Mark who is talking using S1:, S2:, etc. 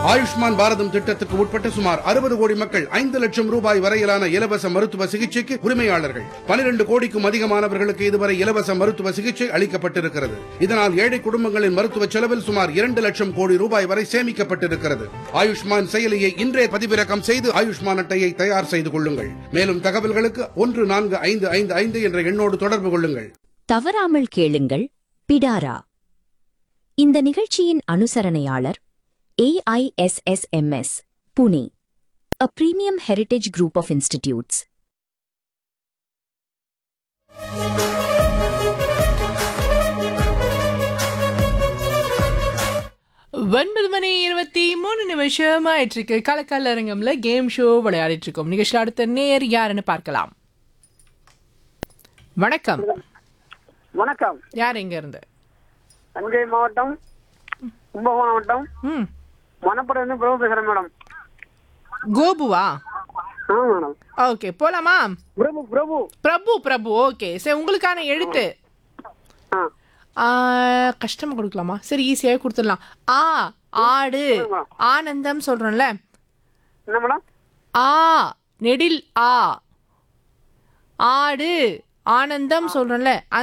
S1: ஆயுஷ்மான் பாரதம் திட்டத்துக்கு உட்பட்ட சுமார் அறுபது கோடி மக்கள் ஐந்து லட்சம் ரூபாய் வரையிலான இலவச மருத்துவ சிகிச்சைக்கு உரிமையாளர்கள் பனிரெண்டு கோடிக்கும் அதிகமானவர்களுக்கு இதுவரை இலவச மருத்துவ சிகிச்சை அளிக்கப்பட்டிருக்கிறது இதனால் ஏழை குடும்பங்களின் மருத்துவ செலவில் சுமார் இரண்டு லட்சம் கோடி ரூபாய் வரை சேமிக்கப்பட்டிருக்கிறது ஆயுஷ்மான் செயலியை இன்றே பதிவிறக்கம் செய்து ஆயுஷ்மான் அட்டையை தயார் செய்து கொள்ளுங்கள் மேலும் தகவல்களுக்கு ஒன்று நான்கு ஐந்து ஐந்து ஐந்து என்ற எண்ணோடு தொடர்பு கொள்ளுங்கள்
S2: தவறாமல் கேளுங்கள் பிடாரா இந்த நிகழ்ச்சியின் அனுசரணையாளர் AISSMS Pune a premium heritage group of institutes
S3: ஒன்பது மணி இருபத்தி மூணு நிமிஷம் ஆயிட்டு இருக்கு கலக்கல் அரங்கம்ல கேம் ஷோ விளையாடிட்டு இருக்கோம் நிகழ்ச்சியில் அடுத்த நேர் யாருன்னு பார்க்கலாம் வணக்கம்
S4: வணக்கம்
S3: யார் எங்க இருந்து
S4: தஞ்சை மாவட்டம் கும்பகோணம் மாவட்டம்
S3: ம்
S4: மணப்படம் இருந்து பிரபு பேசுறேன் மேடம்
S3: கோபுவா
S4: ஆ மேடம்
S3: ஓகே போலாமா
S4: பிரபு பிரபு
S3: பிரபு பிரபு ஓகே சரி உங்களுக்கான எழுத்து
S4: ஆ
S3: ஆ, கஷ்டமா கொடுக்கலாமா சரி ஈஸியாவே கொடுத்துடலாம் ஆ ஆடு ஆனந்தம் சொல்றோம்ல
S4: என்ன மேடம்
S3: ஆ நெடில் ஆ ஆடு ஆனந்தம் சொல்றோம்ல